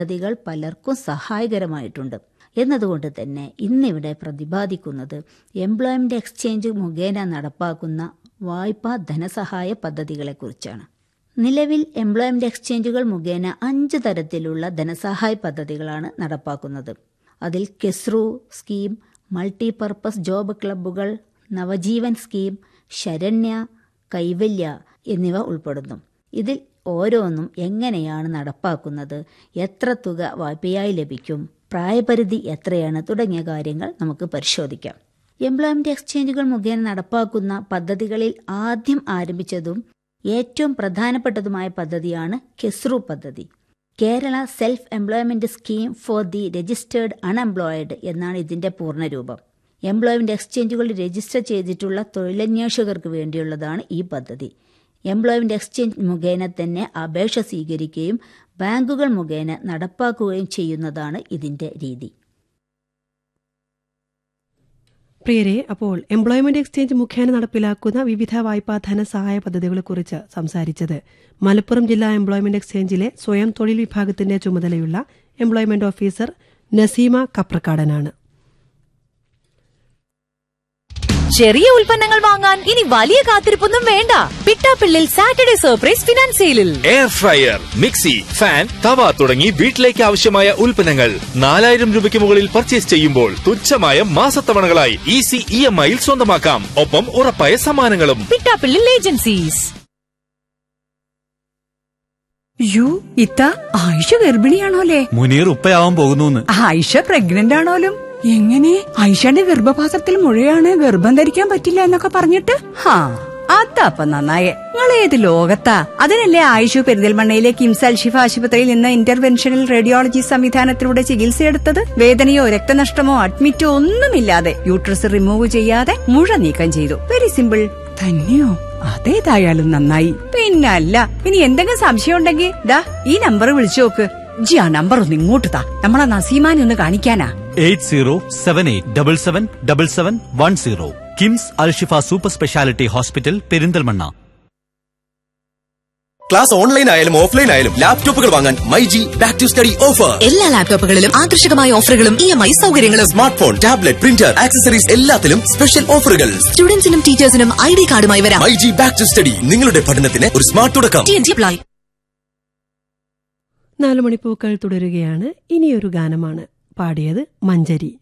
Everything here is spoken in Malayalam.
പദ്ധതികൾ പലർക്കും സഹായകരമായിട്ടുണ്ട് എന്നതുകൊണ്ട് തന്നെ ഇന്നിവിടെ പ്രതിപാദിക്കുന്നത് എംപ്ലോയ്മെന്റ് എക്സ്ചേഞ്ച് മുഖേന നടപ്പാക്കുന്ന വായ്പാ ധനസഹായ പദ്ധതികളെക്കുറിച്ചാണ് നിലവിൽ എംപ്ലോയ്മെന്റ് എക്സ്ചേഞ്ചുകൾ മുഖേന അഞ്ച് തരത്തിലുള്ള ധനസഹായ പദ്ധതികളാണ് നടപ്പാക്കുന്നത് അതിൽ കെസ്റു സ്കീം മൾട്ടിപർപ്പസ് ജോബ് ക്ലബ്ബുകൾ നവജീവൻ സ്കീം ശരണ്യ കൈവല്യ എന്നിവ ഉൾപ്പെടുന്നു ഇതിൽ ഓരോന്നും എങ്ങനെയാണ് നടപ്പാക്കുന്നത് എത്ര തുക വായ്പയായി ലഭിക്കും പ്രായപരിധി എത്രയാണ് തുടങ്ങിയ കാര്യങ്ങൾ നമുക്ക് പരിശോധിക്കാം എംപ്ലോയ്മെന്റ് എക്സ്ചേഞ്ചുകൾ മുഖേന നടപ്പാക്കുന്ന പദ്ധതികളിൽ ആദ്യം ആരംഭിച്ചതും ഏറ്റവും പ്രധാനപ്പെട്ടതുമായ പദ്ധതിയാണ് കെസ്റു പദ്ധതി Kerala self employment scheme for the registered unemployed എന്നാണ് ഇതിന്റെ പൂർണ്ണരൂപം എംപ്ലോയ്മെന്റ് എക്സ്ചേഞ്ചുകളിൽ രജിസ്റ്റർ ചെയ്തിട്ടുള്ള തൊഴിലന്വേഷകർക്ക് വേണ്ടിയുള്ളതാണ് ഈ പദ്ധതി എംപ്ലോയ്മെന്റ് എക്സ്ചേഞ്ച് മുഖേന തന്നെ അപേക്ഷ സ്വീകരിക്കുകയും ബാങ്കുകൾ മുഖേന നടപ്പാക്കുകയും ചെയ്യുന്നതാണ് ഇതിന്റെ രീതി പ്രിയരെ അപ്പോൾ എംപ്ലോയ്മെന്റ് എക്സ്ചേഞ്ച് മുഖേന നടപ്പിലാക്കുന്ന വിവിധ വായ്പാ ധനസഹായ പദ്ധതികളെക്കുറിച്ച് സംസാരിച്ചത് മലപ്പുറം ജില്ലാ എംപ്ലോയ്മെന്റ് എക്സ്ചേഞ്ചിലെ സ്വയം തൊഴിൽ വിഭാഗത്തിന്റെ ചുമതലയുള്ള എംപ്ലോയ്മെന്റ് ഓഫീസർ നസീമ കപ്രക്കാടനാണ് ചെറിയ ഉൽപ്പന്നങ്ങൾ വാങ്ങാൻ ഇനി വലിയ കാത്തിരിപ്പൊന്നും വേണ്ട പിട്ടാപ്പിള്ളിൽ സാറ്റർഡേ സർപ്രൈസ് ഫിനാൻസ് സെയിലിൽ എയർ ഫ്രയർ മിക്സി ഫാൻ തവ തുടങ്ങി വീട്ടിലേക്ക് ആവശ്യമായ ഉൽപ്പന്നങ്ങൾ നാലായിരം രൂപയ്ക്ക് മുകളിൽ പർച്ചേസ് ചെയ്യുമ്പോൾ തുച്ഛമായ മാസത്തവണകളായി ഈസി ഇ എം ഐയിൽ സ്വന്തമാക്കാം ഒപ്പം ഉറപ്പായ സമ്മാനങ്ങളും പിട്ടാപ്പിള്ളിൽ ഏജൻസീസ് യു ഇത്ത ആയിഷ ഗർഭിണിയാണോലേ മുനീർ ഉപ്പയാവാൻ പോകുന്നു ആയിഷ പ്രഗ്നന്റ് ആണോലും എങ്ങനെ ആയിഷയുടെ ഗർഭപാത്രത്തിൽ മുഴയാണ് ഗർഭം ധരിക്കാൻ പറ്റില്ല എന്നൊക്കെ പറഞ്ഞിട്ട് ഹാ അതപ്പ നന്നായേ നിങ്ങൾ ഏത് ലോകത്താ അതിനല്ലേ ആയിഷു പെരിന്തൽമണ്ണയിലെ കിംസ് അൽഷിഫ ആശുപത്രിയിൽ നിന്ന് ഇന്റർവെൻഷണൽ റേഡിയോളജി സംവിധാനത്തിലൂടെ ചികിത്സയെടുത്തത് വേദനയോ രക്തനഷ്ടമോ അഡ്മിറ്റോ ഒന്നുമില്ലാതെ യൂട്രസ് റിമൂവ് ചെയ്യാതെ മുഴ നീക്കം ചെയ്തു വെരി സിമ്പിൾ തന്നെയോ അതേതായാലും നന്നായി പിന്നല്ല ഇനി എന്തെങ്കിലും സംശയം ഉണ്ടെങ്കിൽ ദാ ഈ നമ്പർ വിളിച്ചു നോക്ക് ജി ആ നമ്പർ ഒന്ന് ഇങ്ങോട്ട് താ നമ്മളെ നസീമാനെ ഒന്ന് കാണിക്കാനാ eight zero seven eight double seven double seven one zero KIMS Alshifa super speciality hospital Perinthalmanna class online ആയാലും ഓഫ്ലൈൻ ആയാലും ലാപ്ടോപ്പുകൾ വാങ്ങാൻ my G back to study offer എല്ലാ ലാപ്ടോപ്പുകളിലും ആകർഷകമായ ഓഫറുകളും ഇ എം ഐ സൗകര്യങ്ങളും smart phone tablet printer accessories എല്ലാത്തിലും സ്പെഷ്യൽ ഓഫറുകൾ സ്റ്റുഡൻസിനും ടീച്ചേഴ്സിനും ഐ ഡി കാർഡുമായി വരാം my G back to study നിങ്ങളുടെ പഠനത്തിന് ഒരു സ്മാർട്ട് തുടക്കം അപ്ലൈ നാലു മണിപ്പൂക്കൾ തുടരുകയാണ് ഇനിയൊരു ഗാനമാണ് പാടിയത് മഞ്ചരി